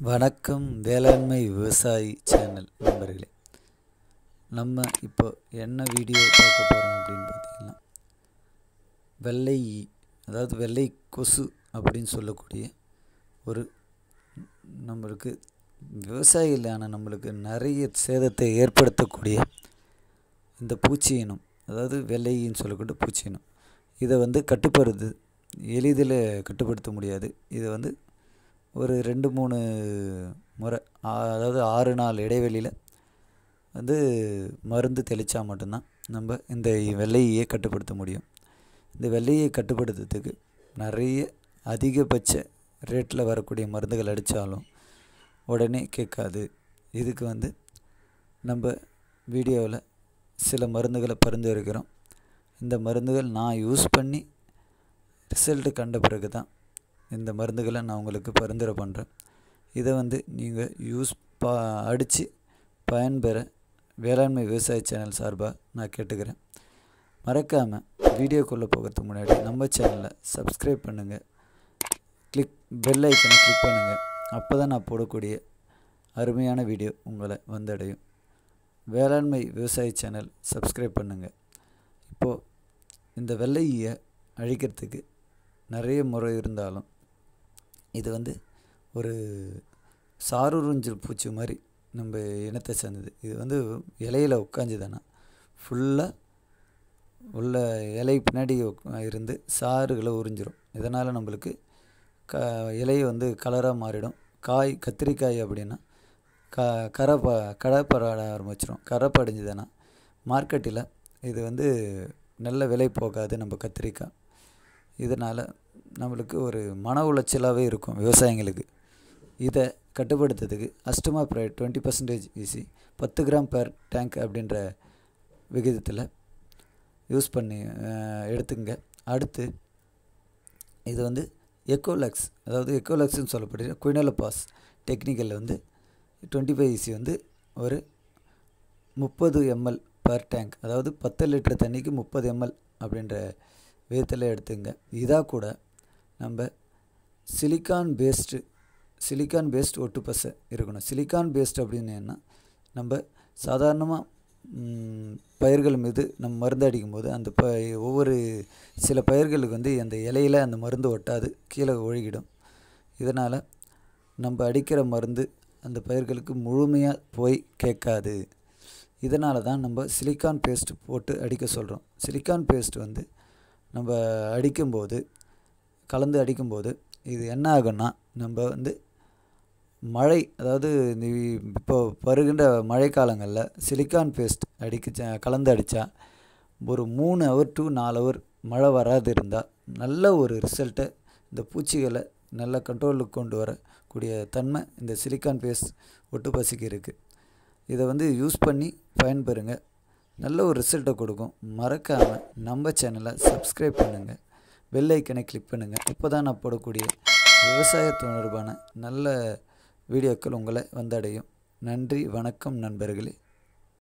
வணக்கம் வேளாண்மை விவசாயி சேனல் நண்பர்களே நம்ம இப்போ என்ன வீடியோ பார்க்க போகிறோம் அப்படின்னு பார்த்தீங்கன்னா வெள்ளை ஈ அதாவது வெள்ளை கொசு அப்படின்னு சொல்லக்கூடிய ஒரு நம்மளுக்கு விவசாயிகளான நம்மளுக்கு நிறைய சேதத்தை ஏற்படுத்தக்கூடிய இந்த பூச்சி இனம் அதாவது வெள்ளையின்னு சொல்லக்கூடிய பூச்சி இனம் இதை வந்து கட்டுப்படுது எளிதில் கட்டுப்படுத்த முடியாது இதை வந்து ஒரு ரெண்டு மூணு முறை ஆ- அதாவது ஆறு நாள் இடைவெளியில் வந்து மருந்து தெளித்தா மட்டும்தான் நம்ம இந்த வெள்ளையை கட்டுப்படுத்த முடியும் இந்த வெள்ளையை கட்டுப்படுத்துறதுக்கு நிறைய அதிகபட்ச ரேட்டில் வரக்கூடிய மருந்துகள் அடித்தாலும் உடனே கேட்காது இதுக்கு வந்து நம்ம வீடியோவில் சில மருந்துகளை பரிந்துரைக்கிறோம் இந்த மருந்துகள் நான் யூஸ் பண்ணி ரிசல்ட்டு கண்ட பிறகு தான் இந்த மருந்துகளை நான் உங்களுக்கு பரிந்துரை பண்ணுறேன் இதை வந்து நீங்கள் யூஸ் பா அடித்து பயன்பெற வேளாண்மை விவசாய சேனல் சார்பாக நான் கேட்டுக்கிறேன் மறக்காமல் வீடியோக்குள்ளே போகிறதுக்கு முன்னாடி நம்ம சேனலை சப்ஸ்கிரைப் பண்ணுங்கள் கிளிக் பெல் ஐக்கனை கிளிக் பண்ணுங்கள் அப்போ தான் நான் போடக்கூடிய அருமையான வீடியோ உங்களை வந்தடையும் வேளாண்மை விவசாய சேனல் சப்ஸ்கிரைப் பண்ணுங்கள் இப்போது இந்த வெள்ளையை அழிக்கிறதுக்கு நிறைய முறை இருந்தாலும் இது வந்து ஒரு சாருறிஞ்சல் பூச்சி மாதிரி நம்ம இனத்தை சேர்ந்தது இது வந்து இலையில் உட்காந்துதானா ஃபுல்லாக உள்ள இலை பின்னாடி உக்- இருந்து சாறுகளை உறிஞ்சிரும் இதனால் நம்மளுக்கு க இலை வந்து கலராக மாறிடும் காய் கத்திரிக்காய் அப்படின்னா க கரை ப கடை பராட ஆரம்பிச்சிடும் கரை படிஞ்சுதுன்னா மார்க்கெட்டில் இது வந்து நல்ல விலை போகாது நம்ம கத்திரிக்காய் இதனால் நம்மளுக்கு ஒரு மன உளைச்சலாகவே இருக்கும் விவசாயிங்களுக்கு இதை கட்டுப்படுத்துறதுக்கு அஸ்டமா ப்ரைட் டுவெண்ட்டி பர்சன்டேஜ் ஈஸி பத்து கிராம் per டேங்க் அப்படின்ற விகிதத்தில் யூஸ் பண்ணி அஹ், எடுத்துங்க அடுத்து இது வந்து எக்கோலக்ஸ் அதாவது எக்கோலக்ஸ்னு சொல்லப்படுற குயினலபாஸ் டெக்னிக்கலில் வந்து டுவெண்ட்டி ஃபைவ் ஈசி வந்து ஒரு முப்பது எம்எல் per டேங்க் அதாவது பத்து லிட்டர் தண்ணிக்கு முப்பது எம்எல் அப்படின்ற விதத்தில் எடுத்துங்க இதாக கூட நம்ம சிலிக்கான் பேஸ்டு சிலிக்கான் பேஸ்ட் ஒட்டு பசை இருக்கணும் சிலிக்கான் பேஸ்ட் அப்படின்னு என்ன நம்ம சாதாரணமாக பயிர்கள் மீது நம்ம மருந்து அடிக்கும்போது அந்த ப ஒவ்வொரு சில பயிர்களுக்கு வந்து அந்த இலையில அந்த மருந்து ஒட்டாது கீழே ஒழுகிடும் இதனால் நம்ம அடிக்கிற மருந்து அந்த பயிர்களுக்கு முழுமையாக போய் கேட்காது இதனால தான் நம்ம சிலிக்கான் பேஸ்ட் போட்டு அடிக்க சொல்கிறோம் சிலிக்கான் பேஸ்ட் வந்து நம்ம அடிக்கும்போது கலந்து அடிக்கும்போது இது என்ன ஆகும்னா நம்ம வந்து மழை அதாவது இந்த இப்போ வருகின்ற மழைக்காலங்களில் சிலிக்கான் பேஸ்ட் அடிக்க கலந்து அடித்தா ஒரு மூணு ஹவர் டு நாலு ஹவர் மழை வராது இருந்தால் நல்ல ஒரு ரிசல்ட்டை இந்த பூச்சிகளை நல்ல கண்ட்ரோலுக்கு கொண்டு வரக்கூடிய தன்மை இந்த சிலிக்கான் பேஸ்ட் ஒட்டு பசிக்கு இருக்குது இதை வந்து யூஸ் பண்ணி பயன்பெறுங்க நல்ல ஒரு ரிசல்ட்டை கொடுக்கும் மறக்காமல் நம்ம சேனலை சப்ஸ்கிரைப் பண்ணுங்கள் பெல் ஐக்கனை கிளிக் பண்ணுங்கள் இப்போ தான் நான் போடக்கூடிய விவசாய தொடர்பான நல்ல வீடியோக்கள் உங்களை வந்தடையும் நன்றி வணக்கம் நண்பர்களே